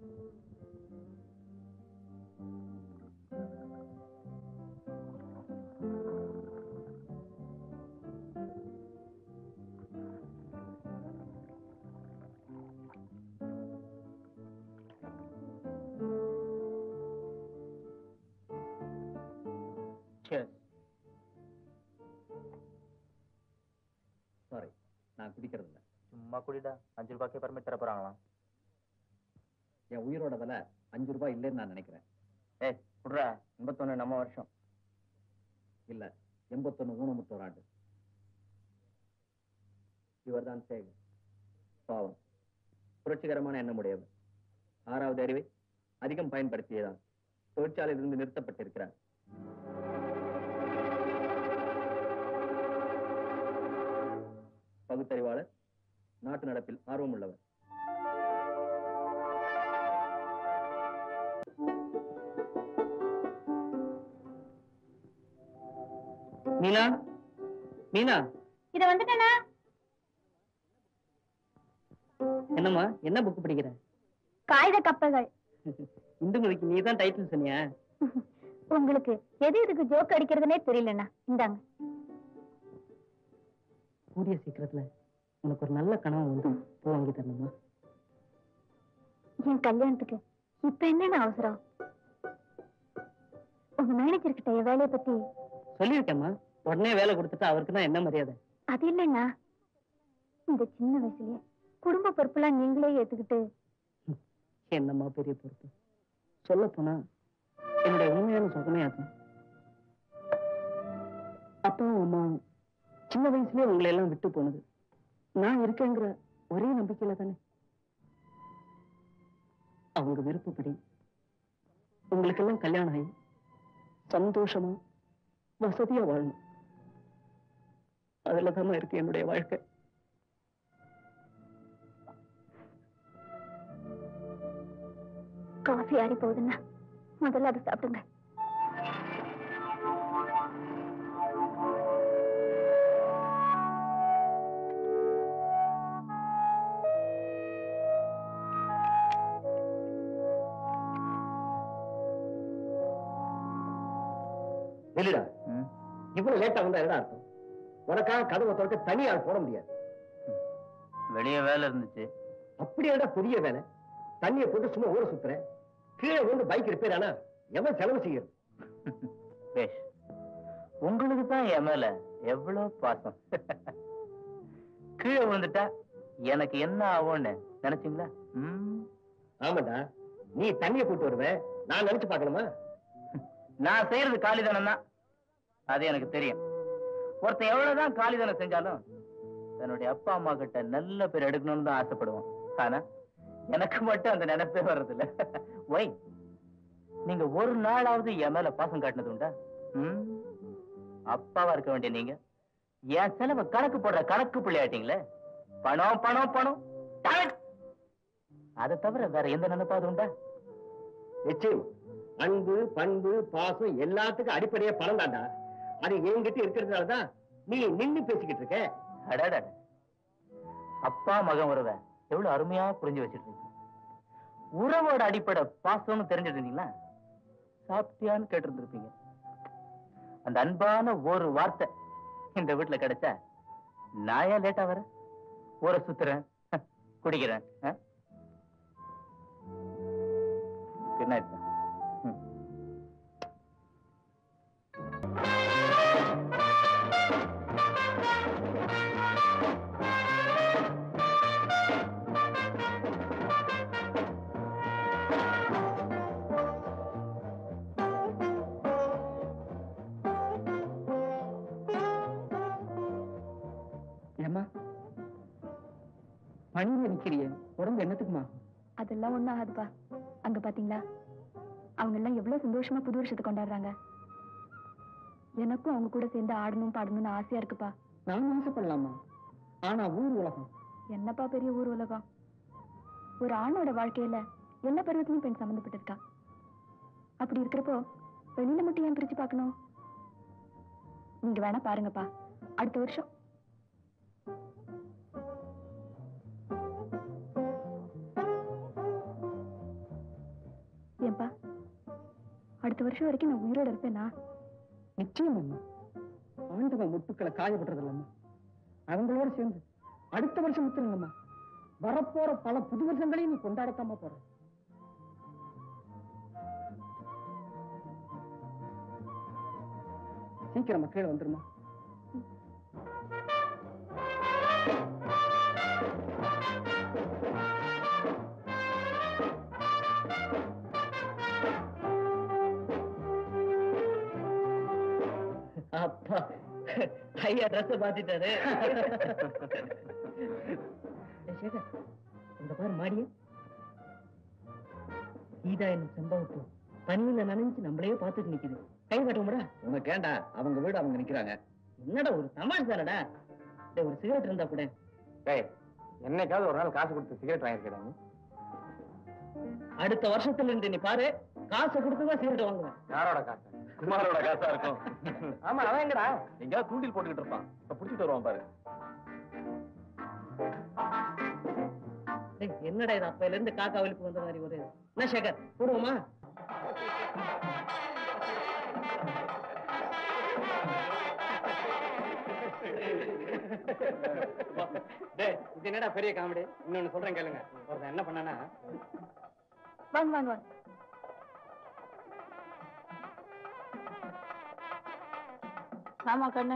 Sorry நான் குடிக்கிறது இல்ல சும்மா குடிடா அஞ்சு ரூபாய்க்கே பர்மிட் தர போறாங்களாம் என் உயிரோட விலை அஞ்சு ரூபாய் இல்லைன்னு நான் நினைக்கிறேன் ஏய் குடுறா எண்பத்தொன்னு நம்ம வருஷம் இல்ல எண்பத்தொன்னு ஊனமுத்தோர் ஆண்டு இவர்தான் சேகர் பாவம் புரட்சிகரமான எண்ணமுடையவர் ஆறாவது அறிவை அதிகம் பயன்படுத்தியதால் தொழிற்சாலையிலிருந்து நிறுத்தப்பட்டிருக்கிறார் பகுத்தறிவாளர் நாட்டு நடப்பில் ஆர்வம் உள்ளவர் மீனா மீனா இத வந்துட்டேனா என்னம்மா என்ன புக் படிக்கிற காகித கப்பல்கள் இந்துமதிக்கு நீ தான் டைட்டில் சொன்னியா உங்களுக்கு எது எதுக்கு ஜோக் அடிக்கிறதுனே தெரியலண்ணா இந்தாங்க கூடிய சீக்கிரத்துல உனக்கு ஒரு நல்ல கனவு வந்து பூ வாங்கி தரணுமா என் கல்யாணத்துக்கு இப்ப என்னென்ன அவசரம் உங்க மேனேஜர் கிட்ட என் வேலையை பத்தி சொல்லியிருக்கேம்மா உடனே வேலை கொடுத்துட்டு அவருக்கு தான் என்ன மரியாதை அது இல்லைண்ணா இந்த சின்ன வயசுலயே குடும்ப பொறுப்பெல்லாம் நீங்களே ஏத்துக்கிட்டு என்னம்மா பெரிய பொறுப்பு சொல்ல போனா என்னுடைய உண்மையான சுகமே அது அப்பாவும் அம்மாவும் சின்ன வயசுலயே உங்களை எல்லாம் விட்டு போனது நான் இருக்கேங்கிற ஒரே நம்பிக்கையில தானே அவங்க விருப்பப்படி உங்களுக்கெல்லாம் கல்யாணம் ஆகி சந்தோஷமா வசதியா வாழணும் அதுல இருக்கு என்னுடைய வாழ்க்கை காஃபி ஆறி போகுதுண்ணா முதல்ல அதை சாப்பிடுங்க வெளிடா இவ்வளவு லேட்டா வந்தா என்ன அர்த்தம் உனக்காக கதவை திறக்க தனியால் போட முடியாது வெளியே வேலை இருந்துச்சு அப்படியேடா பெரிய வேலை தண்ணியை போட்டு சும்மா ஊற சுத்துறேன் கீழே வந்து பைக் ரிப்பேர் ஆனா எவன் செலவு செய்யறது பேஷ் உங்களுக்கு தான் என் மேல எவ்வளவு பாசம் கீழே விழுந்துட்டா எனக்கு என்ன ஆகும்னு நினைச்சீங்களா ம், ஆமாடா நீ தண்ணியை போட்டு வருவ நான் நினைச்சு பார்க்கணுமா நான் செய்யறது காலிதானம் தான் அது எனக்கு தெரியும் ஒருத்தன் எவ்வளவுதான் காலிதானம் செஞ்சாலும் தன்னுடைய அப்பா அம்மா கிட்ட நல்ல பேர் எடுக்கணும்னு தான் ஆசைப்படுவான் ஆனா எனக்கு மட்டும் அந்த நினைப்பே வர்றதில்ல ஒய் நீங்க ஒரு நாளாவது என் மேல பாசம் காட்டினது உண்டா ம்? அப்பாவா இருக்க வேண்டிய நீங்க என் செலவை கணக்கு போடுற கணக்கு பிள்ளையாட்டீங்களே பணம் பணம் பணம் damn it! அதை தவிர வேற எந்த நினைப்பாது உண்டா நிச்சயம் அன்பு பண்பு பாசம் எல்லாத்துக்கும் அடிப்படையா பணம் தான்டா அது என்கிட்ட இருக்கிறதுனாலதான் நீ நின்னு பேசிக்கிட்டு இருக்க அடடட அப்பா மகன் உறவை எவ்வளவு அருமையா புரிஞ்சு வச்சிட்டு இருக்கீங்க உறவோட அடிப்படை பாசம்னு தெரிஞ்சிருந்தீங்களா சாப்பிட்டியான்னு கேட்டிருந்திருப்பீங்க அந்த அன்பான ஒரு வார்த்தை இந்த வீட்டுல கிடைச்சா நான் ஏன் லேட்டா வரேன் ஊரை சுத்துறேன் குடிக்கிறேன் குட் நைட் ஏமா பணியில நிக்கிறிய உடம்பு என்னத்துக்குமா அதெல்லாம் ஒண்ணும் ஆகாதுப்பா அங்க பாத்தீங்களா அவங்க எல்லாம் எவ்வளவு சந்தோஷமா புது வருஷத்தை கொண்டாடுறாங்க எனக்கும் அவங்க கூட சேர்ந்து ஆடணும் பாடணும்னு ஆசையா இருக்குப்பா நான் ஆசைப்படலாமா ஆனா ஊர் உலகம் என்னப்பா பெரிய ஊர் உலகம் ஒரு ஆணோட வாழ்க்கையில எல்லா பருவத்திலும் பெண் சம்மந்தப்பட்டிருக்கா அப்படி இருக்கிறப்போ வெளியில மட்டும் ஏன் பிரிச்சு பார்க்கணும் நீங்க வேணா பாருங்கப்பா அடுத்த வருஷம் அடுத்த வருஷம் வரைக்கும் நான் உயிரோட இருப்பேனா நிச்சயம் அம்மா ஆண்டவன் முட்டுக்களை காயப்படுறது இல்லம்மா அவங்களோட சேர்ந்து அடுத்த வருஷம் முத்துருங்கம்மா வரப்போற பல புது வருஷங்களையும் நீ கொண்டாடத்தாமா போற சீக்கிரம் கீழே வந்துருமா அப்பா ஐயா ட்ரெஸ் மாத்திட்டாரு சேகர் இந்த பாரு மாடிய கீதா என்ன செம்பவப்பு பனியில நனைஞ்சு நம்மளையே பார்த்துட்டு நிக்குது கை காட்டுவோம்டா உனக்கு ஏண்டா அவங்க வீடு அவங்க நிக்கிறாங்க என்னடா ஒரு தமாஷ் தானடா டேய், ஒரு சிகரெட் இருந்தா கூட டேய் என்னைக்காவது ஒரு நாள் காசு கொடுத்து சிகரெட் வாங்கிருக்கேன் அடுத்த வருஷத்துல இருந்து நீ பாரு காசை கொடுத்துதான் சிகரெட் வாங்குவேன் யாரோட காசு குமாரோட காசா இருக்கும் ஆமா அவன் எங்கடா எங்கேயாவது தூண்டில் போட்டுக்கிட்டு இருப்பான் இப்ப புடிச்சிட்டு வருவான் பாரு டேய், என்னடா இது அப்பையில இருந்து காக்கா வலிப்பு வந்த மாதிரி ஒரு என்ன சேகர் போடுவோமா டேய் இது என்னடா பெரிய காமெடி இன்னொன்னு சொல்றேன் கேளுங்க ஒருத்தன் என்ன பண்ணானா வாங்க வாங்க வாங்க ஆமா கண்ணு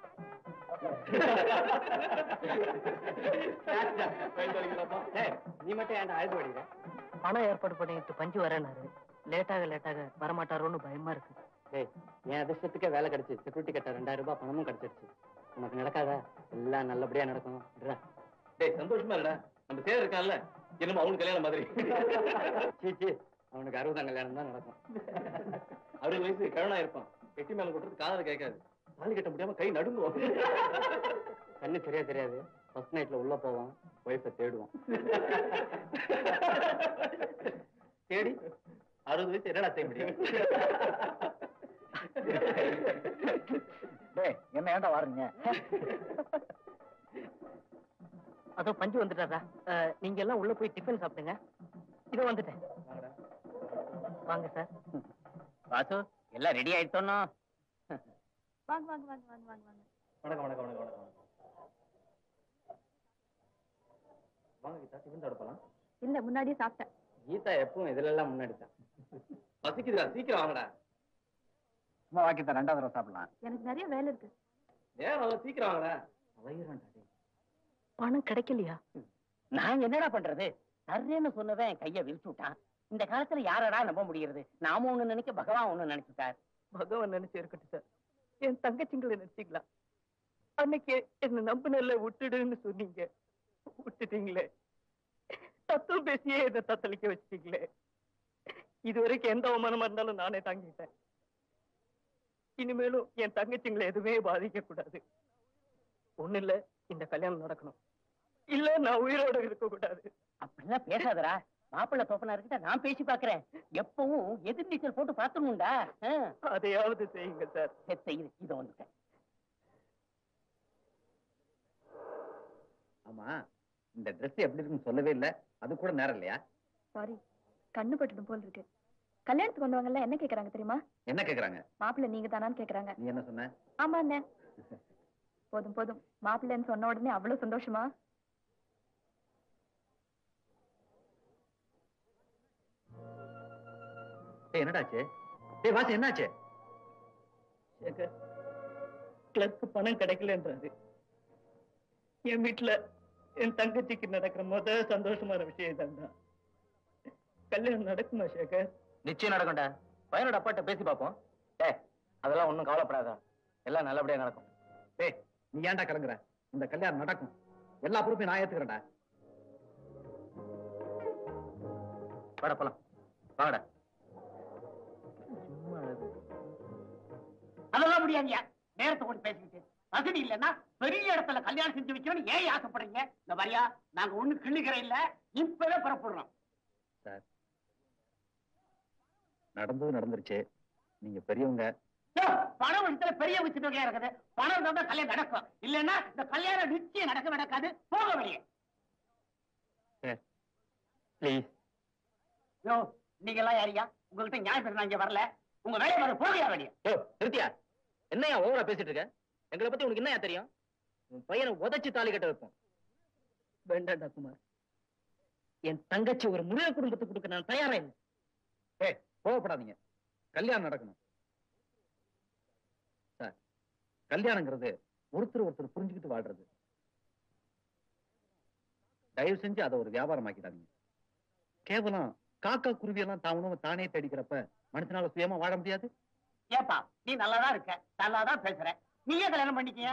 டேய் நீ மட்டும் ஏன்டா அழுது வடிக்கிற பணம் ஏற்பாடு பண்ணிட்டு பஞ்சு வரேனாரு லேட்டாக லேட்டாக வரமாட்டாரோன்னு பயமா இருக்கு டேய் என் அதிர்ஷ்டத்துக்கே வேலை கிடைச்சு செக்யூரிட்டி கட்ட ரெண்டாயிரம் ரூபாய் பணமும் கிடைச்சிருச்சு உனக்கு நடக்காதா எல்லாம் நல்லபடியா நடக்கும் விட்றா. டேய் சந்தோஷமா இல்லடா நம்ம சேர் இருக்கான்ல என்னமோ அவனுக்கு கல்யாணம் மாதிரி சீ சீ அவனுக்கு அறுபதாம் கல்யாணம் தான் நடக்கும் அறுபது வயசு கிழனா இருப்பான் கெட்டி மேல கொட்டுறது காதல கேட்காது தாலி கட்ட முடியாம கை நடுங்குவோம் கண்ணு சரியா தெரியாது ஃபர்ஸ்ட் நைட்ல உள்ள போவான் ஒய்ஃபை தேடுவான் தேடி அறுபது வயசு என்னடா செய்ய முடியும் டேய் என்ன ஏன்டா வாருங்க அதோ பஞ்சு வந்துட்டாரா அஹ், நீங்க எல்லாம் உள்ள போய் டிஃபன் சாப்பிடுங்க இதோ வந்துட்டேன் வாங்க சார் வாசு எல்லாம் ரெடி ஆயிட்டோம் வாங்க வாங்க வாங்க வாங்க வாங்க வாங்க வணக்கம் வணக்கம் வணக்கம் வணக்கம் வாங்க கீதா டிஃபன் சாப்பிட போலாம் இல்ல முன்னாடியே சாப்பிட்டேன் கீதா எப்பவும் இதுல எல்லாம் முன்னாடி தான் பசிக்குதுடா சீக்கிரம் வாங்கடா சும்மா வாக்கித்த ரெண்டாவது தடவை சாப்பிடலாம் எனக்கு நிறைய வேலை இருக்கு நேரம் நல்லா சீக்கிரம் வாங்கடா வயிறான்டா டேய். பணம் கிடைக்கலையா நான் என்னடா பண்றது தர்றேன்னு சொன்னவன் கைய விரிச்சு விட்டான் இந்த காலத்துல யாரடா நம்ப முடியறது நாம ஒண்ணு நினைக்க பகவான் ஒண்ணு நினைச்சுட்டார் பகவான் நினைச்சு இருக்கட்டும் சார் என் தங்கச்சிங்களை நினைச்சீங்களா அன்னைக்கு என்ன நம்பினல்ல விட்டுடுன்னு சொன்னீங்க விட்டுட்டீங்களே தத்துவம் பேசியே என்ன தத்தளிக்க வச்சிட்டீங்களே இது வரைக்கும் எந்த அவமானமா இருந்தாலும் நானே தாங்கிட்டேன் இனிமேலும் என் தங்கச்சிங்களை எதுவுமே பாதிக்க கூடாது ஒண்ணு இல்ல இந்த கல்யாணம் நடக்கணும் இல்ல நான் உயிரோட இருக்க கூடாது அப்படிலாம் பேசாதடா மாப்பிள்ளை தோப்பனார்கிட்ட நான் பேசி பாக்குறேன் எப்பவும் எதிர் நீச்சல் போட்டு பாத்துணும்டா அதையாவது செய்யுங்க சார் செத்த இது இதை வந்துட்டேன் ஆமா இந்த Dress எப்படி இருக்குன்னு சொல்லவே இல்ல அது கூட நேரம் இல்லையா சாரி கண்ணு பட்டுடும் போல் இருக்கு கல்யாணத்துக்கு வந்தவங்க என்ன கேக்குறாங்க தெரியுமா என்ன கேக்குறாங்க மாப்பிள்ளை நீங்க தானான்னு கேக்குறாங்க நீ என்ன சொன்ன ஆமா அண்ணே போதும் போதும் மாப்பிள்ளைன்னு சொன்ன உடனே அவ்வளவு சந்தோஷமா டேய் என்னடாச்சு டேய் வாசு என்னாச்சு சேகர் கிளர்க்கு பணம் கிடைக்கலன்றாரு என் வீட்டுல என் தங்கச்சிக்கு நடக்கிற முத சந்தோஷமான விஷயம் தான் கல்யாணம் நடக்குமா சேகர் நிச்சயம் நடக்கும்டா பையனோட அப்பாட்ட பேசி பாப்போம் டேய் அதெல்லாம் ஒண்ணும் கவலைப்படாத எல்லாம் நல்லபடியா நடக்கும் டேய் நீ ஏன்டா கலங்குற இந்த கல்யாணம் நடக்கும் எல்லா பொறுப்பையும் நான் ஏத்துக்கிறேன்டா வாடா போலாம் வாடா சும்மா அழுது. அதெல்லாம் முடியாதுயா நேரத்தை கொண்டு பேசிக்கிட்டு வசதி இல்லைன்னா பெரிய இடத்துல கல்யாணம் செஞ்சு வைக்கணும்னு ஏன் ஆசைப்படுறீங்க இந்த மாதிரியா நாங்க ஒண்ணு கிள்ளுகிற இல்ல இப்பவே புறப்படுறோம் நடந்தது நடந்துருச்சு நீங்க பெரியவங்க யோ, பணம் விஷயத்துல பெரிய விஷயத்துல இருக்குது பணம் இருந்தா தான் கல்யாணம் நடக்கும் இல்லைன்னா இந்த கல்யாணம் நிச்சயம் நடக்க நடக்காது போக வெளியே ப்ளீஸ் யோ நீங்க எல்லாம் யாரியா உங்ககிட்ட நியாயம் பேச நான் இங்க வரல உங்க வேலையை பாரு போகையா வெளியே யோ நிறுத்தியா என்னையா ஓவரா பேசிட்டு இருக்க எங்களை பத்தி உனக்கு என்னையா தெரியும் உன் பையனை உதைச்சு தாலி கட்ட வைப்போம் வேண்டாண்டா குமார் என் தங்கச்சி ஒரு முருக குடும்பத்துக்கு கொடுக்க நான் தயாரா இல்லை ஏய் கோவப்படாதீங்க கல்யாணம் நடக்கணும் சார் கல்யாணங்கிறது ஒருத்தர் ஒருத்தர் புரிஞ்சுக்கிட்டு வாழ்றது தயவு செஞ்சு அதை ஒரு வியாபாரம் ஆக்கிடாதீங்க கேவலம் காக்கா குருவி எல்லாம் தான் உணவை தானே தேடிக்கிறப்ப மனுஷனால சுயமா வாழ முடியாது ஏப்பா நீ நல்லாதான் இருக்க நல்லாதான் பேசுற நீயே கல்யாணம் பண்ணிக்கிய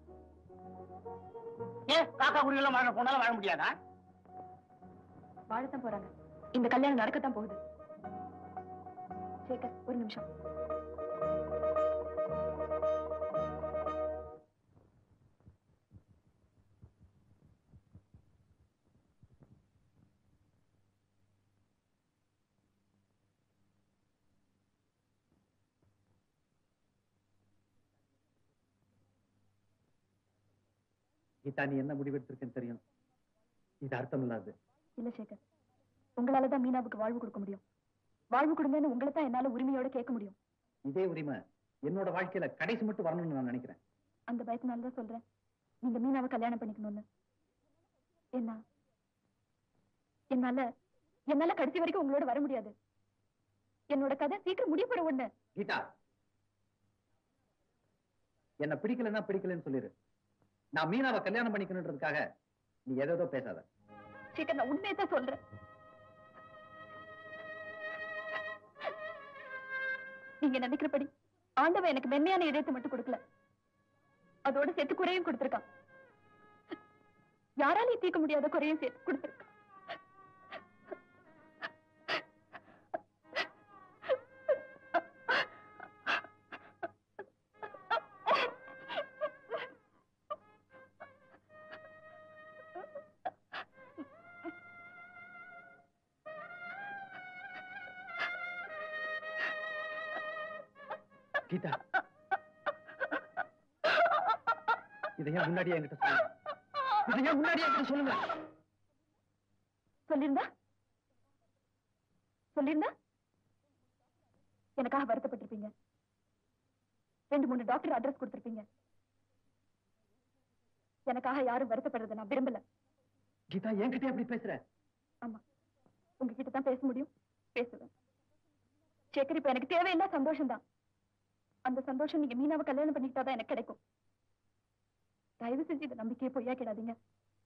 ஏன் காக்கா குருவிலாம் வாழ போனாலும் வாழ முடியாதா வாழத்தான் போறாங்க இந்த கல்யாணம் நடக்கத்தான் போகுது சேகர் ஒரு நிமிஷம் கீதா நீ என்ன முடிவெடுத்திருக்கேன்னு தெரியும் இது அர்த்தம் இல்லாது இல்ல சேகர் உங்களால தான் மீனாவுக்கு வாழ்வு கொடுக்க முடியும் வாழ்வு கொடுங்கன்னு உங்களை தான் என்னால உரிமையோட கேட்க முடியும் இதே உரிமை என்னோட வாழ்க்கையில கடைசி மட்டும் வரணும்னு நான் நினைக்கிறேன் அந்த பயத்தினால தான் சொல்றேன் நீங்க மீனாவை கல்யாணம் பண்ணிக்கணும்னு என்ன என்னால என்னால கடைசி வரைக்கும் உங்களோட வர முடியாது என்னோட கதை சீக்கிரம் முடிய போற ஒண்ணு கீதா என்ன பிடிக்கலன்னா பிடிக்கலன்னு சொல்லிரு நான் மீனாவை கல்யாணம் பண்ணிக்கணுன்றதுக்காக நீ எதோ பேசாத சீக்கிரம் நான் உண்மையை தான் சொல்றேன் நீங்க நினைக்கிறபடி ஆண்டவன் எனக்கு மென்மையான இதயத்தை மட்டும் கொடுக்கல அதோட சேர்த்து குறையும் கொடுத்திருக்கான் யாராலையும் தீர்க்க முடியாத குறையும் சேர்த்து கொடுத்திருக்கான் கீதா இதையா முன்னாடியே என்கிட்ட சொல்லுங்க இதையா முன்னாடியே என்கிட்ட சொல்லுங்க சொல்லிருந்தா சொல்லிருந்தா எனக்காக வருத்தப்பட்டிருப்பீங்க ரெண்டு மூணு டாக்டர் அட்ரஸ் கொடுத்திருப்பீங்க எனக்காக யாரும் வருத்தப்படுறதை நான் விரும்பல கீதா என்கிட்ட எப்படி பேசுற ஆமா உங்ககிட்ட தான் பேச முடியும் பேசுவேன் சேகர் இப்ப எனக்கு தேவையில்ல சந்தோஷம் தான் அந்த சந்தோஷம் நீங்க மீனாவை கல்யாணம் பண்ணிக்கிட்டாதான் எனக்கு கிடைக்கும் தயவு செஞ்சு இந்த நம்பிக்கையை பொய்யாக்கிடாதீங்க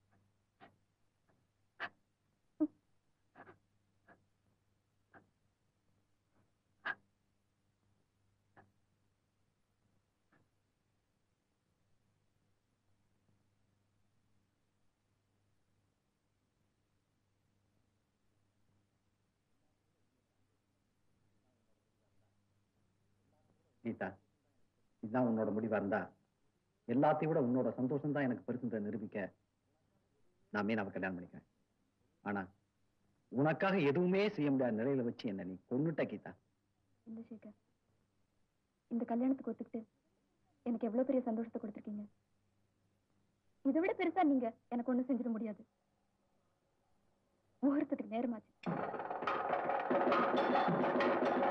கீதா இதுதான் உன்னோட முடிவா இருந்தா எல்லாத்தையும் விட உன்னோட சந்தோஷம் தான் எனக்கு பெருசுன்ற நிரூபிக்க நான் மீனாவை கல்யாணம் பண்ணிக்கிறேன் ஆனா உனக்காக எதுவுமே செய்ய முடியாத நிலையில வச்சு என்ன நீ கொன்னுட்ட கீதா இல்ல சேகர் இந்த கல்யாணத்துக்கு ஒத்துக்கிட்டு எனக்கு எவ்வளவு பெரிய சந்தோஷத்தை கொடுத்துருக்கீங்க இதை விட பெருசா நீங்க எனக்கு ஒண்ணும் செஞ்சிட முடியாது முகூர்த்தத்துக்கு நேரமாச்சு